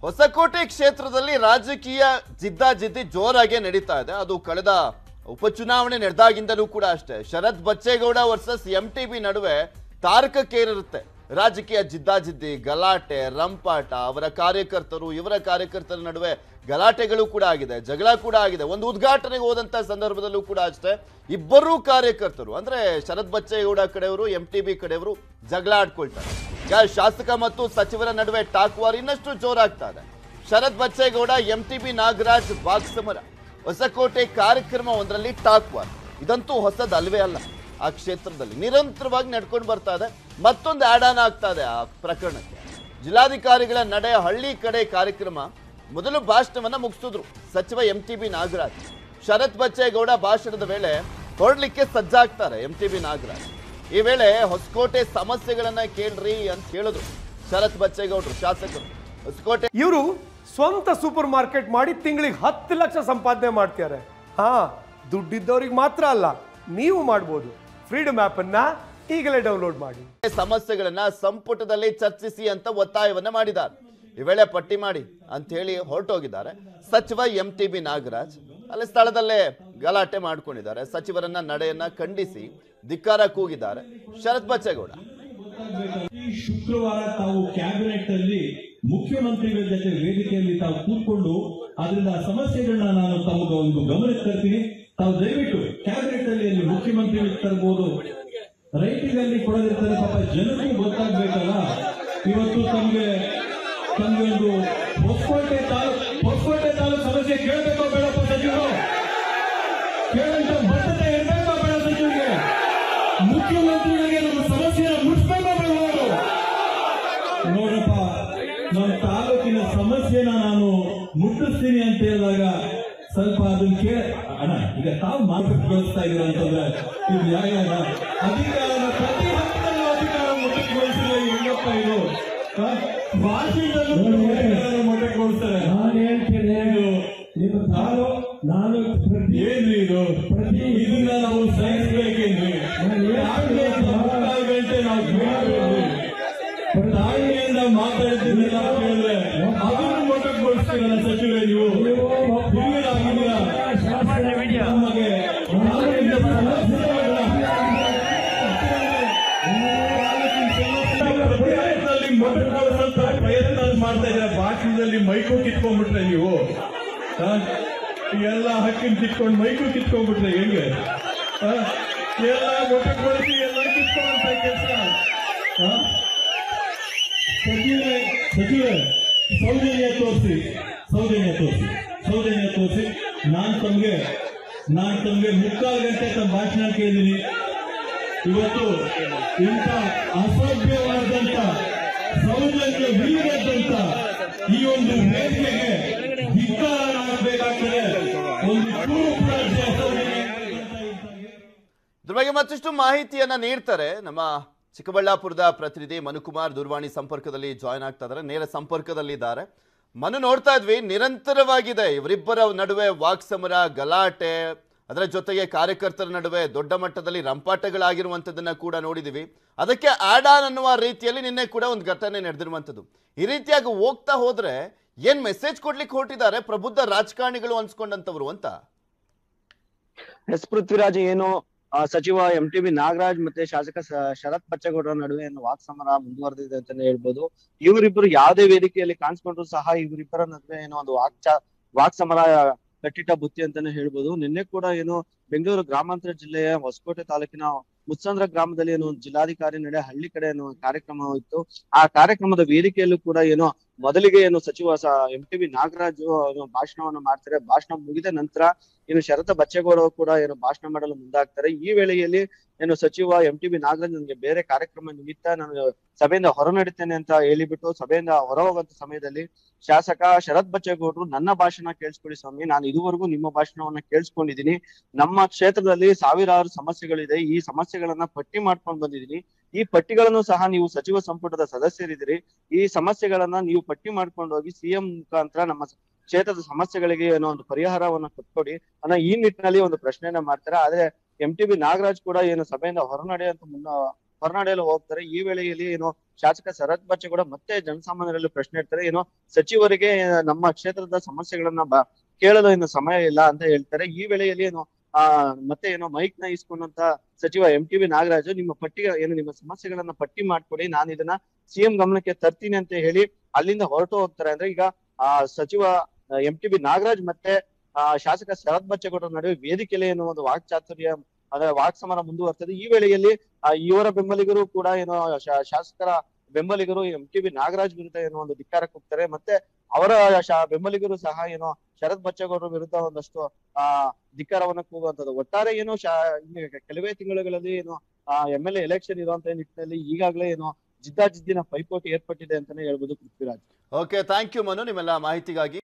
ಹೊಸಕೋಟೆ ಕ್ಷೇತ್ರದಲ್ಲಿ ರಾಜಕೀಯ ಜಿದ್ದಾಜಿದ್ದಿ ಜೋರಾಗಿ ನಡೀತಾ ಇದೆ ಅದು ಕಳೆದ ಉಪಚುನಾವಣೆ ನಡೆದಾಗಿಂದಲೂ ಕೂಡ ಅಷ್ಟೇ Sharath Bachegowda versus M T B ನಡುವೆ ತಾರಕಕ್ಕೇರಿರುತ್ತೆ ರಾಜಕೀಯ ಜಿದ್ದಾಜಿದ್ದಿ ಗಲಾಟೆ ರಂಪಾಟ ಅವರ ಕಾರ್ಯಕರ್ತರು ಇವರ ಕಾರ್ಯಕರ್ತರ ನಡುವೆ ಗಲಾಟೆಗಳು ಕೂಡ ಆಗಿದೆ ಜಗಳ ಕೂಡ ಆಗಿದೆ ಒಂದು ಉದ್ಘಾಟನೆಗೆ ಹೋದಂತ ಸಂದರ್ಭದಲ್ಲೂ ಕೂಡ ಅಷ್ಟೇ ಇಬ್ಬರೂ ಕಾರ್ಯಕರ್ತರು ಅಂದ್ರೆ ಶರತ್ ಬಚ್ಚೇಗೌಡ ಕಡೆಯವರು ಎಂ ಟಿ ಬಿ ಕಡೆಯವರು ಜಗಳ ಆಡ್ಕೊಳ್ತಾರೆ ಈಗ ಶಾಸಕ ಮತ್ತು ಸಚಿವರ ನಡುವೆ ಟಾಕ್ ವಾರ್ ಇನ್ನಷ್ಟು ಜೋರಾಗ್ತಾ ಇದೆ Sharath Bachegowda M T B Nagaraj ವಾಗ್ಸಮರ ಹೊಸಕೋಟೆ ಕಾರ್ಯಕ್ರಮ ಒಂದರಲ್ಲಿ ಟಾಕ್ ವಾರ್ ಇದಂತೂ ಹೊಸದಲ್ವೇ ಅಲ್ಲ ಆ ಕ್ಷೇತ್ರದಲ್ಲಿ ನಿರಂತರವಾಗಿ ನಡ್ಕೊಂಡು ಬರ್ತಾ ಇದೆ ಮತ್ತೊಂದು ಆಡ್ ಆನ್ ಆಗ್ತಾ ಇದೆ ಆ ಪ್ರಕರಣಕ್ಕೆ ಜಿಲ್ಲಾಧಿಕಾರಿಗಳ ನಡೆ ಹಳ್ಳಿ ಕಡೆ ಕಾರ್ಯಕ್ರಮ ಮೊದಲು ಭಾಷಣವನ್ನ ಮುಗಿಸಿದ್ರು ಸಚಿವ M T B Nagaraj Sharath Bachegowda ಭಾಷಣದ ವೇಳೆ ಹೊರಡ್ಲಿಕ್ಕೆ ಸಜ್ಜಾಗ್ತಾರೆ ಎಂ ಟಿ ಬಿ ನಾಗರಾಜ್ ಈ ವೇಳೆ ಹೊಸಕೋಟೆ ಸಮಸ್ಯೆಗಳನ್ನ ಕೇಳ್ರಿ ಅಂತ ಹೇಳಿದ್ರು ಶರತ್ ಬಚ್ಚೇಗೌಡರು ಶಾಸಕರು ಹೊಸಕೋಟೆ ಇವರು ಸ್ವಂತ ಸೂಪರ್ ಮಾರ್ಕೆಟ್ ಮಾಡಿ ತಿಂಗಳಿಗೆ ಹತ್ತು ಲಕ್ಷ ಸಂಪಾದನೆ ಮಾಡ್ತಾರೆ ಹಾ ದುಡ್ಡಿದ್ದವ್ರಿಗೆ ಮಾತ್ರ ಅಲ್ಲ ನೀವು ಮಾಡ್ಬೋದು ಫ್ರೀಡಮ್ ಅನ್ನ ಈಗಲೇ ಡೌನ್ಲೋಡ್ ಮಾಡಿ ಸಮಸ್ಯೆಗಳನ್ನ ಸಂಪುಟದಲ್ಲಿ ಚರ್ಚಿಸಿ ಅಂತ ಒತ್ತಾಯವನ್ನ ಮಾಡಿದ್ದಾರೆ ಈ ವೇಳೆ ಪಟ್ಟಿ ಮಾಡಿ ಅಂತ ಹೇಳಿ ಹೊರಟೋಗಿದ್ದಾರೆ ಸಚಿವ ಎಂ ಟಿ ಬಿ ನಾಗರಾಜ್ ಅಲ್ಲಿ ಸ್ಥಳದಲ್ಲೇ ಗಲಾಟೆ ಮಾಡ್ಕೊಂಡಿದ್ದಾರೆ ಸಚಿವರನ್ನ ನಡೆಯನ್ನ ಖಂಡಿಸಿ ಧಿಕ್ಕಾರ ಕೂಗಿದ್ದಾರೆ ಶರತ್ ಬಚ್ಚೇಗೌಡ ಈ ಶುಕ್ರವಾರ ತಾವು ಕ್ಯಾಬಿನೆಟ್ ಅಲ್ಲಿ ಮುಖ್ಯಮಂತ್ರಿಗಳ ಜೊತೆ ವೇದಿಕೆಯಲ್ಲಿ ತಾವು ಕೂತ್ಕೊಂಡು ಅದರಿಂದ ಸಮಸ್ಯೆಗಳನ್ನ ನಾನು ತಮಗೆ ಒಂದು ಗಮನಕ್ಕೆ ತರ್ತೀನಿ ತಾವು ದಯವಿಟ್ಟು ಕ್ಯಾಬಿನೆಟ್ ಅಲ್ಲಿ ಅಲ್ಲಿ ಮುಖ್ಯಮಂತ್ರಿಗಳಿಗೆ ತರಬಹುದು ರೈಟಿಂಗ್ ಅಲ್ಲಿ ಕೊಡೋದಿರ್ತಾರೆ ಪಾಪ ಜನಕ್ಕೆ ಗೊತ್ತಾಗ್ಬೇಕಲ್ಲ ಇವತ್ತು ತಮ್ಗೆ ತಮ್ಗೆ ಒಂದು ಹೊಸಕೋಟೆ ತಾಲೂಕ್ ಹೊಸಕೋಟೆ ತಾಲೂಕ್ ಸಮಸ್ಯೆ ಕೇಳಬೇಕೋ ಬೇಡಪ್ಪ ಸಚಿವರು ಕೇಳಂತ ಬದ್ಧತೆ ಇರಬೇಕೋ ಬೇಡ ಸಚಿವರಿಗೆ ಮುಖ್ಯಮಂತ್ರಿಗಳಿಗೆ ನಮ್ಮ ಸಮಸ್ಯೆನ ಮುಟ್ಬೇಕೋ ಬೇಡ ನೋಡಪ್ಪ ನಮ್ಮ ತಾಲೂಕಿನ ಸಮಸ್ಯೆನ ನಾನು ಮುಟ್ಟಿಸ್ತೀನಿ ಅಂತ ಹೇಳಿದಾಗ ಸ್ವಲ್ಪ ಅದನ್ನ ಕೇಳ ಅಣ್ಣ ಈಗ ತಾವು ಮಾರ್ಕೆಟ್ ಕಳಿಸ್ತಾ ಇದೀರ ಅಂತಂದ್ರೆ ಇದು ನ್ಯಾಯ ಅಲ್ಲ ಅಧಿಕಾರದ ಪ್ರತಿ ಹಂತದಲ್ಲೂ ಅಧಿಕಾರ ಮೊಟಕುಗೊಳಿಸಿದ್ರೆ ಹೆಂಗಪ್ಪ ಇದು ಆ? ಭಾಷೆದಲ್ಲೂ ಅಧಿಕಾರ ಮೊಟಕುಗೊಳಿಸ್ತಾರೆ ನಾನು ಹೇಳ್ತೇನೆ ಇದು ನಾನು ನಾನು ಏನ್ರಿ ಇದು ಇದನ್ನ ನಾವು ಸಹಿಸಬೇಕೇನ್ರಿ ಯಾಕೆ ಹತ್ತಾರು ಗಂಟೆ ನಾವು ಕೇಳಬೇಕ್ರಿ ತಾಯಿಯಿಂದ ಮಾತಾಡ್ತೀನಿ ನಾವು ಕೇಳಿದ್ರೆ ಅದನ್ನು ಮೊಟಕುಗೊಳಿಸ್ತೀರಲ್ಲ ಸಚಿವರೇ ನೀವು ಹಿರಿಯರಾಗಿದ್ದೀರಾ ನಮಗೆ ನಾಳೆಯಿಂದ ಸಮಸ್ಯೆಗಳನ್ನ ಪ್ರಯತ್ನದಲ್ಲಿ ಮೊಟಕುಗೊಳಿಸುವಂತ ಪ್ರಯತ್ನ ಮಾಡ್ತಾ ಇದ್ದೀರಾ ಭಾಷಣದಲ್ಲಿ ಮೈಕು ಕಿತ್ಕೊಂಡ್ಬಿಟ್ರೆ ನೀವು ಆ? ಎಲ್ಲ ಹಕ್ಕಿನ ಕಿತ್ಕೊಂಡು ಮೈಕು ಕಿತ್ಕೊಂಡ್ಬಿಟ್ರೆ ಹೆಂಗೆ ಆ? ಎಲ್ಲ ಮೊಟಕುಗೊಳಿಸಿ ಎಲ್ಲ ಕಿತ್ಕೊಂಡಂತ ಕೆಲಸ ಸಚಿವರೇ ಸಚಿವರೇ ಸೌಜನ್ಯ ತೋರಿಸಿ ಸೌಜನ್ಯ ತೋರಿಸಿ ಸೌಜನ್ಯ ತೋರಿಸಿ ನಾನ್ ತಮ್ಗೆ ನಾನ್ ತಮ್ಗೆ ಮುಕ್ಕಾಲು ಗಂಟೆ ತಮ್ಮ ಭಾಷಣ ಕೇಳಿದೀನಿ ಇವತ್ತು ಇಂಥ ಅಸಭ್ಯವಾದಂತ ಸೌಜನ್ಯ ವಿಲ್ಲದಂತ ಈ ಒಂದು ವೇದಿಕೆಗೆ ಧಿಕ್ಕಾರ ಆಗಬೇಕಾಗ್ತದೆ ಒಂದು ಕೂಪು ರಾಜ್ಯ ಸೌಜನ್ಯ ಇದ್ರ ಬಗ್ಗೆ ಮತ್ತಷ್ಟು ಮಾಹಿತಿಯನ್ನ ನೀಡ್ತಾರೆ ನಮ್ಮ ಚಿಕ್ಕಬಳ್ಳಾಪುರದ ಪ್ರತಿನಿಧಿ ಮನುಕುಮಾರ್ ದೂರವಾಣಿ ಸಂಪರ್ಕದಲ್ಲಿ ಜಾಯ್ನ್ ಆಗ್ತಾ ಇದ್ದಾರೆ ನೇರ ಸಂಪರ್ಕದಲ್ಲಿದ್ದಾರೆ ಮನು ನೋಡ್ತಾ ಇದ್ವಿ ನಿರಂತರವಾಗಿದೆ ಇವರಿಬ್ಬರ ನಡುವೆ ವಾಕ್ಸಮರ ಗಲಾಟೆ ಅದರ ಜೊತೆಗೆ ಕಾರ್ಯಕರ್ತರ ನಡುವೆ ದೊಡ್ಡ ಮಟ್ಟದಲ್ಲಿ ರಂಪಾಟಗಳಾಗಿರುವಂಥದ್ದನ್ನ ಕೂಡ ನೋಡಿದಿವಿ ಅದಕ್ಕೆ ಆಡ್ ಆನ್ ಅನ್ನುವ ರೀತಿಯಲ್ಲಿ ನಿನ್ನೆ ಕೂಡ ಒಂದು ಘಟನೆ ನಡೆದಿರುವಂಥದ್ದು ಈ ರೀತಿಯಾಗಿ ಹೋಗ್ತಾ ಹೋದ್ರೆ ಏನ್ ಮೆಸೇಜ್ ಕೊಡ್ಲಿಕ್ಕೆ ಹೊರಟಿದ್ದಾರೆ ಪ್ರಬುದ್ಧ ರಾಜಕಾರಣಿಗಳು ಅನ್ಸ್ಕೊಂಡಂತವ್ರು ಅಂತ ಎಸ್ ಪೃಥ್ವಿರಾಜ್ ಏನು ಆ, ಸಚಿವ ಎಂ ಟಿ ಬಿ ನಾಗರಾಜ್ ಮತ್ತೆ ಶಾಸಕ ಸ- ಶರತ್ ಬಚ್ಚೇಗೌಡರ ನಡುವೆ ಏನು ವಾಕ್ಸಮರ ಮುಂದುವರೆದಿದೆ ಅಂತಾನೆ ಹೇಳ್ಬೋದು ಇವರಿಬ್ಬರು ಯಾವುದೇ ವೇದಿಕೆಯಲ್ಲಿ ಕಾಣಿಸ್ಕೊಂಡ್ರು ಸಹ ಇವರಿಬ್ಬರ ನಡುವೆ ಏನೋ ಒಂದು ವಾಕ್ಚ ವಾಕ್ಸಮರ ಕಟ್ಟಿಟ್ಟ ಬುತ್ತಿ ಅಂತಾನೆ ಹೇಳ್ಬೋದು ನಿನ್ನೆ ಕೂಡ ಏನು ಬೆಂಗಳೂರು ಗ್ರಾಮಾಂತರ ಜಿಲ್ಲೆಯ ಹೊಸಕೋಟೆ ತಾಲೂಕಿನ ಮುತ್ಸಂದ್ರ ಗ್ರಾಮದಲ್ಲಿ ಏನು ಜಿಲ್ಲಾಧಿಕಾರಿ ನಡೆ ಹಳ್ಳಿ ಕಡೆ ಏನು ಕಾರ್ಯಕ್ರಮ ಇತ್ತು ಆ ಕಾರ್ಯಕ್ರಮದ ವೇದಿಕೆಯಲ್ಲೂ ಕೂಡ ಏನು ಮೊದಲಿಗೆ ಏನು ಸಚಿವ ಎಂ ಟಿ ಬಿ ನಾಗರಾಜ್ ಏನು ಭಾಷಣವನ್ನು ಮಾಡ್ತಾರೆ ಭಾಷಣ ಮುಗಿದ ನಂತರ ಏನು ಶರತ ಬಚ್ಚೇಗೌಡ ಕೂಡ ಏನು ಭಾಷಣ ಮಾಡಲು ಮುಂದಾಗ್ತಾರೆ ಈ ವೇಳೆಯಲ್ಲಿ ಏನು ಸಚಿವ ಎಂ ಟಿ ಬಿ ನಾಗರಾಜ್ ನನಗೆ ಬೇರೆ ಕಾರ್ಯಕ್ರಮ ನಿಮಿತ್ತ ನಾನು ಸಭೆಯಿಂದ ಹೊರ ನಡೀತೇನೆ ಅಂತ ಹೇಳಿಬಿಟ್ಟು ಸಭೆಯಿಂದ ಹೊರ ಹೋಗುವಂತ ಸಮಯದಲ್ಲಿ ಶಾಸಕ ಶರತ್ ಬಚ್ಚೇಗೌಡರು ನನ್ನ ಭಾಷಣ ಕೇಳಿಸ್ಕೊಳ್ಳಿ ಸ್ವಾಮಿ ನಾನು ಇದುವರೆಗೂ ನಿಮ್ಮ ಭಾಷಣವನ್ನ ಕೇಳಿಸ್ಕೊಂಡಿದ್ದೀನಿ ನಮ್ಮ ಕ್ಷೇತ್ರದಲ್ಲಿ ಸಾವಿರಾರು ಸಮಸ್ಯೆಗಳಿದೆ ಈ ಸಮಸ್ಯೆಗಳನ್ನ ಪಟ್ಟಿ ಮಾಡ್ಕೊಂಡು ಬಂದಿದ್ದೀನಿ ಈ ಪಟ್ಟಿಗಳನ್ನು ಸಹ ನೀವು ಸಚಿವ ಸಂಪುಟದ ಸದಸ್ಯರಿದ್ದೀರಿ ಈ ಸಮಸ್ಯೆಗಳನ್ನ ನೀವು ಪಟ್ಟಿ ಮಾಡ್ಕೊಂಡು ಹೋಗಿ ಸಿಎಂ ಮುಖಾಂತರ ನಮ್ಮ ಕ್ಷೇತ್ರದ ಸಮಸ್ಯೆಗಳಿಗೆ ಏನೋ ಒಂದು ಪರಿಹಾರವನ್ನ ಕೊಟ್ಕೊಡಿ ಅನ್ನೋ ಈ ನಿಟ್ಟಿನಲ್ಲಿ ಒಂದು ಪ್ರಶ್ನೆಯನ್ನ ಮಾಡ್ತಾರೆ ಆದ್ರೆ ಎಂ ಟಿ ಬಿ ನಾಗರಾಜ್ ಕೂಡ ಏನು ಸಭೆಯಿಂದ ಹೊರ ನಡೆಯುವಂತ ಮುನ್ನ ಹೊರನಾಡೆಯಲ್ಲಿ ಹೋಗ್ತಾರೆ ಈ ವೇಳೆಯಲ್ಲಿ ಏನು ಶಾಸಕ ಶರತ್ ಬಚ್ಚೇಗೌಡ ಮತ್ತೆ ಜನಸಾಮಾನ್ಯರಲ್ಲಿ ಪ್ರಶ್ನೆ ಇಡ್ತಾರೆ ಏನು ಸಚಿವರಿಗೆ ನಮ್ಮ ಕ್ಷೇತ್ರದ ಸಮಸ್ಯೆಗಳನ್ನ ಬ ಕೇಳಲು ಇನ್ನು ಸಮಯ ಇಲ್ಲ ಅಂತ ಹೇಳ್ತಾರೆ ಈ ವೇಳೆಯಲ್ಲಿ ಏನು ಆ ಮತ್ತೆ ಏನೋ ಮೈಕ್ ನ ಇಸ್ಕೊಂಡಂತ ಸಚಿವ ಎಂ ಟಿ ವಿ ನಾಗರಾಜು ನಿಮ್ಮ ಪಟ್ಟಿ ಏನು ನಿಮ್ಮ ಸಮಸ್ಯೆಗಳನ್ನ ಪಟ್ಟಿ ಮಾಡ್ಕೊಡಿ ನಾನು ಇದನ್ನ ಸಿಎಂ ಗಮನಕ್ಕೆ ತರ್ತೀನಿ ಅಂತ ಹೇಳಿ ಅಲ್ಲಿಂದ ಹೊರಟು ಹೋಗ್ತಾರೆ ಅಂದ್ರೆ ಈಗ ಆ ಸಚಿವ ಎಂ ಟಿ ಬಿ ನಾಗರಾಜ್ ಮತ್ತೆ ಆ ಶಾಸಕ ಶರತ್ ಬಚ್ಚೇಗೌಡರ ನಡುವೆ ವೇದಿಕೆಯಲ್ಲಿ ಏನೋ ಒಂದು ವಾಕ್ಚಾತುರ್ಯ ಅಂದ್ರೆ ವಾಕ್ ಸಮರ ಮುಂದುವರ್ತದೆ ಈ ವೇಳೆಯಲ್ಲಿ ಆ ಇವರ ಬೆಂಬಲಿಗರು ಕೂಡ ಏನೋ ಶಾ- ಶಾಸಕರ ಬೆಂಬಲಿಗರು ಎಂ ಟಿ ಬಿ ನಾಗರಾಜ್ ವಿರುದ್ಧ ಏನೋ ಒಂದು ಧಿಕ್ಕಾರಕ್ಕೆ ಹೋಗ್ತಾರೆ ಮತ್ತೆ ಅವರ ಶಾ- ಬೆಂಬಲಿಗರು ಸಹ ಏನೋ ಶರತ್ ಬಚ್ಚೇಗೌಡರ ವಿರುದ್ಧ ಒಂದಷ್ಟು ಆ ಧಿಕ್ಕಾರವನ್ನ ಕೂಗುವಂತದ್ದು ಒಟ್ಟಾರೆ ಏನು ಶಾ ಇನ್ನು ಕೆಲವೇ ತಿಂಗಳುಗಳಲ್ಲಿ ಏನು ಆ ಎಂ ಎಲ್ ಎ ಎಲೆಕ್ಷನ್ ಇರುವಂತ ನಿಟ್ಟಿನಲ್ಲಿ ಈಗಾಗಲೇ ಏನು ಜಿದ್ದಾಜಿದ್ದಿನ ಪೈಪೋಟಿ ಏರ್ಪಟ್ಟಿದೆ ಅಂತಾನೆ ಹೇಳ್ಬೋದು Prithviraj okay thank you Manu ನಿಮ್ಮೆಲ್ಲ ಮಾಹಿತಿಗಾಗಿ